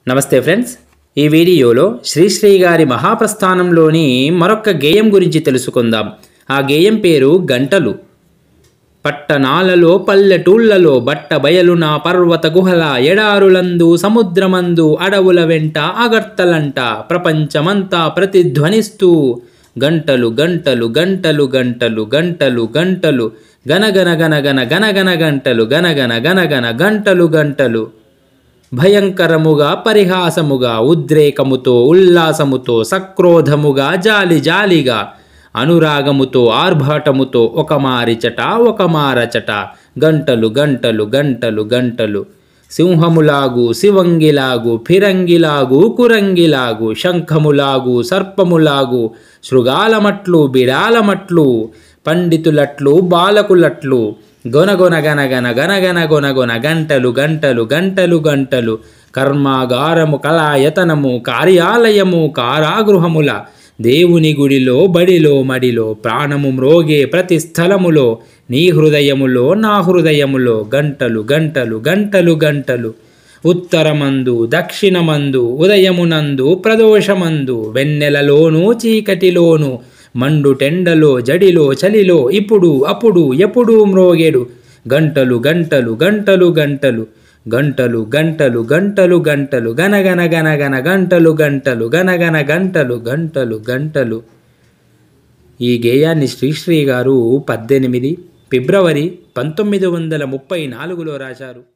నమస్తే ఫ్రెండ్స్ ఈ వీడియోలో శ్రీశ్రీ గారి మహాప్రస్థానంలోని మరొక గేయం గురించి తెలుసుకుందాం ఆ గేయం పేరు గంటలు పట్టణాలలో పల్లెటూళ్ళలో బట్ట బయలున పర్వత గుహల ఎడారులందు సముద్రమందు అడవుల వెంట అగర్తలంట ప్రపంచమంతా ప్రతిధ్వనిస్తూ గంటలు గంటలు గంటలు గంటలు గంటలు గంటలు గనగన గనగన గనగన గంటలు గనగన గనగన గంటలు గంటలు భయంకరముగా పరిహాసముగా ఉద్రేకముతో ఉల్లాసముతో సక్రోధముగా జాలి జాలిగా అనురాగముతో ఆర్భాటముతో ఒక మారిచట ఒక మారచట గంటలు గంటలు గంటలు గంటలు సింహములాగు శివంగిలాగు ఫిరంగిలాగు కురంగిలాగు శంఖములాగు సర్పములాగు శృగాలమట్లు బిడాలమట్లు పండితులట్లు బాలకులట్లు గొనగొన గనగన గనగన గొనగొన గంటలు గంటలు గంటలు గంటలు కర్మాగారము కళాయతనము కార్యాలయము కారాగృహముల దేవుని గుడిలో బడిలో మడిలో ప్రాణము మ్రోగే ప్రతి స్థలములో నీ హృదయములో నా హృదయములో గంటలు గంటలు గంటలు గంటలు ఉత్తరమందు దక్షిణమందు ఉదయమునందు ప్రదోషమందు వెన్నెలలోను చీకటిలోను మండు టెండలో జడిలో చలిలో ఇప్పుడు అప్పుడు ఎప్పుడు మ్రోగేడు గంటలు గంటలు గంటలు గంటలు గంటలు గంటలు గంటలు గంటలు గనగన గనగన గంటలు గంటలు గనగన గంటలు గంటలు గంటలు ఈ గేయాన్ని శ్రీశ్రీ గారు పద్దెనిమిది ఫిబ్రవరి పంతొమ్మిది వందల ముప్పై నాలుగులో రాశారు